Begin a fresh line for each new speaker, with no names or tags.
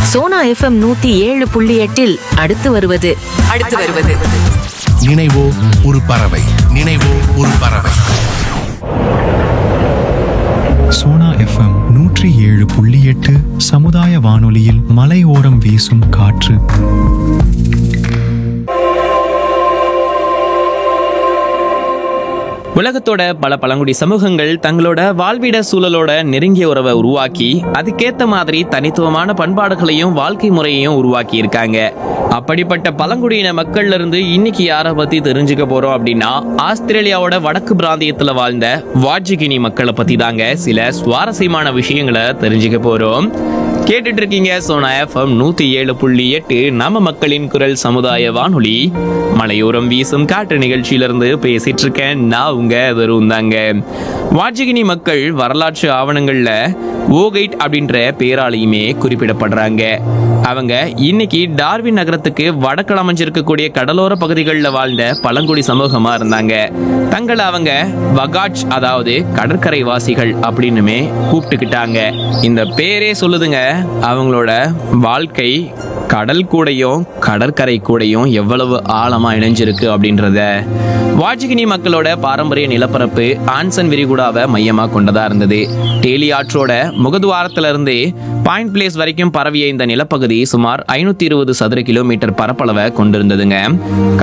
Sona FM நூத்தி ஏழு புள்ளி எட்டில் அடுத்து வருவது
அடுத்து வருவது
நினைவோ ஒரு பறவை நினைவோ ஒரு பறவை
சோனா எஃப்எம் நூற்றி ஏழு புள்ளி எட்டு சமுதாய வானொலியில் மலையோரம் வீசும் காற்று
உலகத்தோட பல பழங்குடி சமூகங்கள் தங்களோட வாழ்விட சூழலோட நெருங்கிய உறவை உருவாக்கி அதுக்கேத்த மாதிரி தனித்துவமான பண்பாடுகளையும் வாழ்க்கை முறையையும் உருவாக்கி இருக்காங்க அப்படிப்பட்ட பழங்குடியின மக்கள்ல இருந்து இன்னைக்கு யாரை பத்தி தெரிஞ்சுக்க போறோம் அப்படின்னா ஆஸ்திரேலியாவோட வடக்கு பிராந்தியத்துல வாழ்ந்த வாட்ஜிகினி மக்களை பத்தி தாங்க சில சுவாரஸ்யமான விஷயங்களை தெரிஞ்சுக்க போறோம் கேட்டுட்டு இருக்கீங்க சோனா எஃப்எம் நூத்தி ஏழு புள்ளி எட்டு நம்ம மக்களின் குரல் சமுதாய வானொலி மலையோரம் வீசும் காற்று நிகழ்ச்சியிலிருந்து பேசிட்டு இருக்கேன் நான் உங்க வெறும் தாங்க வாட்சிகினி மக்கள் வரலாற்று ஆவணங்கள்ல ஓகைட் அப்படின்ற பேராலையுமே குறிப்பிடப்படுறாங்க அவங்க இன்னைக்கு டார்வின் நகரத்துக்கு வடக்கில் அமைஞ்சிருக்கக்கூடிய கடலோர பகுதிகளில் வாழ்ந்த பழங்குடி சமூகமா இருந்தாங்க தங்களை அவங்க வகாட்ச் அதாவது கடற்கரை வாசிகள் அப்படின்னுமே கூப்பிட்டுக்கிட்டாங்க இந்த பேரே சொல்லுதுங்க அவங்களோட வாழ்க்கை கடல் கூடையும் கடற்கரை கூடையும் எவ்வளவு ஆழமா இணைஞ்சிருக்கு அப்படின்றத வாஜிகினி மக்களோட பாரம்பரிய நிலப்பரப்பு ஆன்சன் விரிகுடாவை மையமா கொண்டதா இருந்தது டேலி ஆற்றோட முகதுவாரத்துல இருந்து பாயிண்ட் பிளேஸ் வரைக்கும் பரவிய இந்த நிலப்பகுதி சுமார் ஐநூத்தி இருபது சதுர கிலோமீட்டர் பரப்பளவை கொண்டிருந்ததுங்க